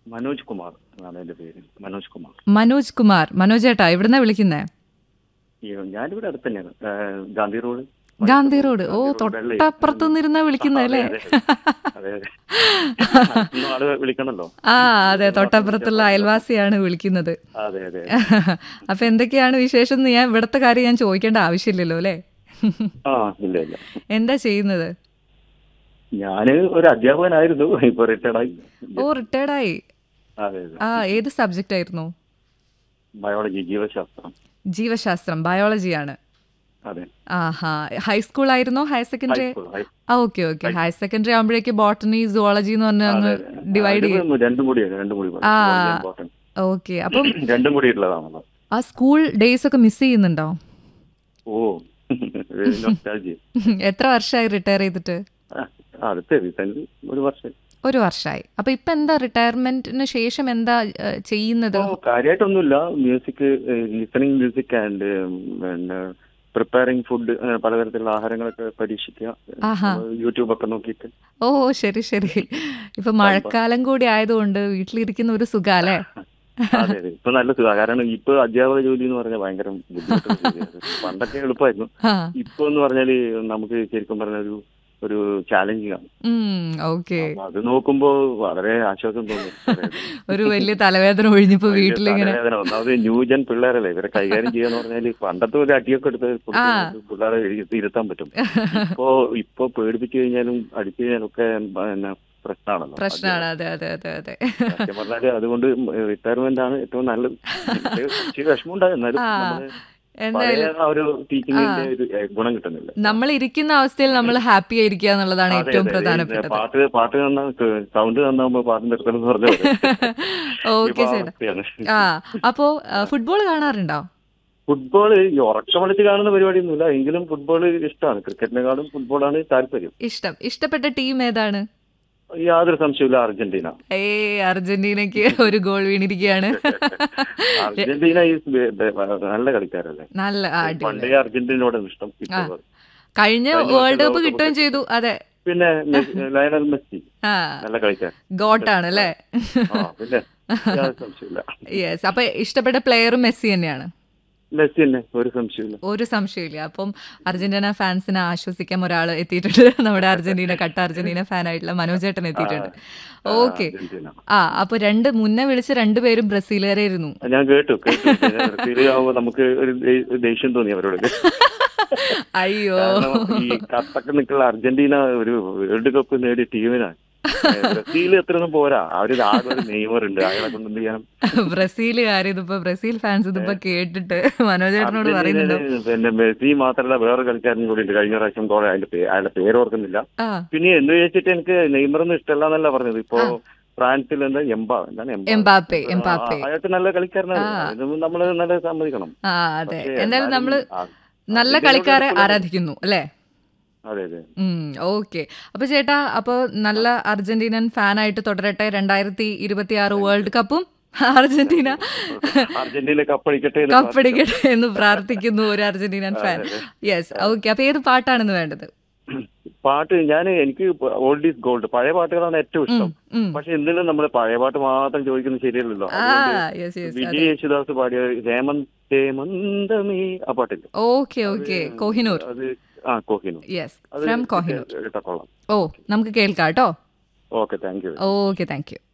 മനോജ് കുമാർ എന്നാണ് എന്റെ പേര് മനോജ് കുമാർ മനോജ് കുമാർ മനോജ് ചേട്ടാ എവിടുന്നാ വിളിക്കുന്നേ ഈ ഞാനിവിടെ അടുത്ത് തന്നെയാണ് ആ, ഗാന്ധി റോഡ് ഗാന്ധി റോഡ് ഓ ഗാന്ധി റോഡ് വെള്ളയിൽ. തൊട്ടപ്പുറത്ത് നിന്നിരുന്നാ വിളിക്കുന്നത് അല്ലേ അതെ, അതെ അതെ അടുത്തുനിന്ന് ആള് വിളിക്കണല്ലോ ആ അതെ തൊട്ടപ്പുറത്തുള്ള അയൽവാസിയാണ് വിളിക്കുന്നത് അതെ അതെ അപ്പൊ എന്തൊക്കെയാണ് വിശേഷം എന്ന് ഞാൻ ഇവിടുത്തെ കാര്യം ഞാൻ ചോദിക്കേണ്ട ആവശ്യമില്ലല്ലോ അല്ലേ ആ ഇല്ല ഇല്ല എന്താ ചെയ്യുന്നത് ഞാന് ഒരു അധ്യാപകനായിരുന്നു ഇപ്പൊ റിട്ടയർഡായി ഓ റിട്ടയർഡായി അതെ അതെ ആ ഏത് സബ്ജക്റ്റ് ആയിരുന്നു ബയോളജി ജീവശാസ്ത്രം ജീവശാസ്ത്രം ബയോളജിയാണ് അതെ ആഹാ ഹൈസ്കൂൾ ആയിരുന്നോ ഹയർ സെക്കൻഡറി ഹൈസ്കൂൾ, ഹൈ- ആ ഓക്കെ ഓക്കെ ഹയർ സെക്കൻഡറി ആകുമ്പോഴേക്ക് ബോട്ടണി സുവോളജി എന്ന് പറഞ്ഞ അങ്ങ് അതെ, അതെ. ഡിവൈഡ് ചെയ്യും രണ്ടും- രണ്ടും കൂടി രണ്ടും കൂടി ആ. important. ഓക്കെ അപ്പം രണ്ടും കൂടി ഉള്ളതാണല്ലോ ആ സ്കൂൾ ഡേയ്സ് ഒക്കെ മിസ് ചെയ്യുന്നുണ്ടോ ഓ nostalgia. എത്ര വർഷമായി റിട്ടയർ ചെയ്തിട്ട് ആ, അടുത്ത റീസെന്റ് ഒരു വർഷം ഒരു വർഷമായി അപ്പൊ ഇപ്പൊ എന്താ റിട്ടയർമെന്റിന് ശേഷം എന്താ ഏ, ചെയ്യുന്നത് ഓ കാര്യമായിട്ടൊന്നുമില്ല മ്യൂസിക് ലിസണിങ് മ്യൂസിക് ആൻഡ് പിന്നെ പ്രിപ്പയറിംഗ് ഫുഡ് പലതരത്തിലുള്ള ആഹാരങ്ങളൊക്കെ പരീക്ഷിക്കുക ആഹാ. യൂട്യൂബ് ഒക്കെ നോക്കിയിട്ട് ഓ ശരി ശരി ഇപ്പൊ മഴക്കാലം കൂടി ആയതുകൊണ്ട് വീട്ടിലിരിക്കുന്ന ഒരു സുഖ അല്ലേ അതെ അതെ ഇപ്പൊ നല്ല സുഖം കാരണം ഇപ്പൊ അധ്യാപക ജോലി എന്ന് പറഞ്ഞാൽ ഭയങ്കര ബുദ്ധിമുട്ടുള്ള ജോലിയാണ് പണ്ടൊക്കെ എളുപ്പമായിരുന്നു ആ ഇപ്പൊ എന്ന് പറഞ്ഞാല് നമുക്ക് ശരിക്കും പറഞ്ഞ ഒരു ഒരു ചാലഞ്ചിങ് ആണ് ഓക്കെ അപ്പൊ അത് നോക്കുമ്പോ വളരെ ആശ്വാസം തോന്നും ഒരു വലിയ തലവേദന ഒഴിഞ്ഞപ്പോ വലിയ വീട്ടിലിങ്ങനെ തലവേദന. ഒന്നാമത് ന്യൂജൻ പിള്ളേരല്ലേ ഇവരെ കൈകാര്യം ചെയ്യാന്ന് പറഞ്ഞാല് പണ്ടത്തെ ഒരു അടിയൊക്കെ എടുത്ത് കൊടുത്ത് ആ. നമുക്ക് പിള്ളേരെ ഇരുത്തി- ഇരുത്താൻ പറ്റും ഇപ്പോ ഇപ്പൊ പേടിപ്പിച്ചു കഴിഞ്ഞാലും അടിച്ചു കഴിഞ്ഞാലും ഒക്കെ പിന്നെ പ്രശ്നമാണല്ലോ പ്രശ്നമാണ് അതെ അതെ അതെ അതെ സത്യം പറഞ്ഞാല് അതുകൊണ്ട് റിട്ടയർമെന്റ് ആണ് ഏറ്റവും നല്ലത് പക്ഷേ ഇച്ചിരി വിഷമമുണ്ടാകും എന്നാലും ആ. നമ്മള് പഴയ എന്തായാലും ആ ഒരു ടീച്ചിങ്ങിന്റെ ഒരു ഏ, ഗുണം കിട്ടുന്നില്ല നമ്മൾ ഇരിക്കുന്ന അവസ്ഥയിൽ നമ്മൾ ഹാപ്പി ആയിരിക്കുക എന്നുള്ളതാണ് അതെ, ഏറ്റവും അതെ. ഈ പ്രധാനപ്പെട്ടത് പാട്ട് പാട്ട് നന്നാ സൗണ്ട് നന്നാകുമ്പോ പാട്ട് നിർത്തണം എന്ന് പറഞ്ഞ ഓക്കെ ചേട്ടാ ആ അപ്പോ ഫുട്ബോൾ കാണാറുണ്ടോ ഫുട്ബോൾ ഈ ഉറക്കമളിച്ച് കാണുന്ന പരിപാടിയൊന്നുമില്ല എങ്കിലും ഫുട്ബോൾ ഇഷ്ടമാണ് ക്രിക്കറ്റിനെക്കാളും ഫുട്ബോളാണ് താല്പര്യം ഇഷ്ടം ഇഷ്ടപ്പെട്ട ടീം ഏതാണ് യാതൊരു സംശയമില്ല അർജന്റീന ഏ അർജന്റീനയ്ക്ക് ഒരു ഗോൾ വീണിരിക്കുകയാണ് അർജന്റീന ഈസ് നല്ല കളിക്കാരല്ലേ നല്ല ആ, അടിപൊളി പണ്ടേ അർജന്റീനയോട് ഇഷ്ടം ഇപ്പോൾ കഴിഞ്ഞ കഴിഞ്ഞ വേൾഡ് കപ്പ് വർഷം കിട്ടുകയും ചെയ്തു അതെ പിന്നെ മെസ്സി- ലയണൽ മെസ്സി ആ നല്ല കളിക്കാരൻ ഗോട്ടാണ് അല്ലേ ആ പിന്നെ യാതൊരു സംശയമില്ല യെസ് അപ്പൊ ഇഷ്ടപ്പെട്ട പ്ലെയറും മെസ്സി തന്നെയാണ് മെസ്സി തന്നെ ഒരു സംശയമില്ല ഒരു സംശയമില്ല അപ്പം അർജന്റീന ഫാൻസിനെ ആശ്വസിക്കാൻ ഒരാൾ എത്തിയിട്ടുണ്ട് നമ്മുടെ അർജന്റീന കട്ട അർജന്റീന ഫാൻ ആയിട്ടുള്ള മനോജ് ചേട്ടൻ എത്തിയിട്ടുണ്ട് ഓക്കെ അർജന്റീന ആ അപ്പൊ രണ്ട് മുന്നേ വിളിച്ച രണ്ടുപേരും ബ്രസീലുകാരായിരുന്നു ഞാൻ കേട്ടു കേട്ടു ബ്രസീൽ ആവുമ്പോ നമുക്ക് ഒരു ദേ- ഒരു ദേഷ്യം തോന്നി അവരോട് അയ്യോ കാരണം ഈ കത്തൊക്കെ നിൽക്കുന്ന അർജന്റീന ഒരു വേൾഡ് കപ്പ് നേടിയ ടീമിനാണ് ബ്രസീൽ എത്രയൊന്നും പോരാ അവര് ആകെ ഒരു നെയ്മർ ഉണ്ട് അയാളെ കൊണ്ട് എന്ത് ചെയ്യാനും ബ്രസീലുകാർ ഇതിപ്പോ ബ്രസീൽ ഫാൻസ് ഇതിപ്പോ കേട്ടിട്ട് മനോജ് ചേട്ടനോട് പറയുന്നുണ്ടോ അർജന്റീനയില് പിന്നെ മെസ്സി മാത്രമല്ല വേറെ കളിക്കാരനും കൂടി ഉണ്ട് കഴിഞ്ഞ പ്രാവശ്യം കുറെ അതിന്റെ പേ- അയാളുടെ പേര് ഓർക്കുന്നില്ല ആ പിന്നെ എന്ന് ചോദിച്ചിട്ട് എനിക്ക് നെയ്മറൊന്നും ഇഷ്ടമല്ല എന്നല്ല പറഞ്ഞത് ഇപ്പോ ഫ്രാൻസിൽ എന്താ എംബാ എന്താണ് എംബാ? എംബാപ്പെ എംബാപ്പെ ആ, അയാൾക്ക് നല്ല കളിക്കാരനാണ് ഇതൊന്നും നമ്മള് നല്ല സമ്മതിക്കണം ആ അതെ പക്ഷേ എന്തായാലും എന്നാലും നമ്മള് ആ, നല്ല അതിനോട് കളിക്കാരെ എപ്പോഴും- ആരാധിക്കുന്നു അല്ലേ അതെ അതെ ഓക്കെ അപ്പൊ ചേട്ടാ അപ്പൊ നല്ല അർജന്റീനൻ ഫാനായിട്ട് തുടരട്ടെ രണ്ടായിരത്തി ഇരുപത്തി ആറ് വേൾഡ് കപ്പും അർജന്റീന അർജന്റീന കപ്പടിക്കട്ടെ എന്ന് കപ്പടിക്കട്ടെ എന്ന് പ്രാർത്ഥിക്കുന്നു ഒരു അർജന്റീനൻ ഫാൻ യെസ് ഓക്കെ അപ്പൊ ഏത് പാട്ടാണെന്ന് വേണ്ടത് പാട്ട് ഞാൻ എനിക്ക് ഓൾഡ് ഈസ് ഗോൾഡ് പഴയ പാട്ടുകളാണ് ഏറ്റവും ഇഷ്ടം ഉം. പക്ഷെ എന്തിനും നമ്മൾ പഴയ പാട്ട് മാത്രം ചോദിക്കുന്നത് ശരിയല്ലല്ലോ ആ അതുകൊണ്ട് യെസ് യെസ് വിജയ് യേശുദാസ് പാടിയ ഹേമന്ത് ഹേമന്തമേ ആ പാട്ടില്ല ഓക്കെ ഓക്കെ കോഹിനൂർ അത് ആ കോഹിനൂർ യെസ് അത് ഫ്രം കോഹിനൂർ കേട്ടാ കൊള്ളാം ഓ നമുക്ക് കേൾക്കാം കേട്ടോ okay thank you okay thank U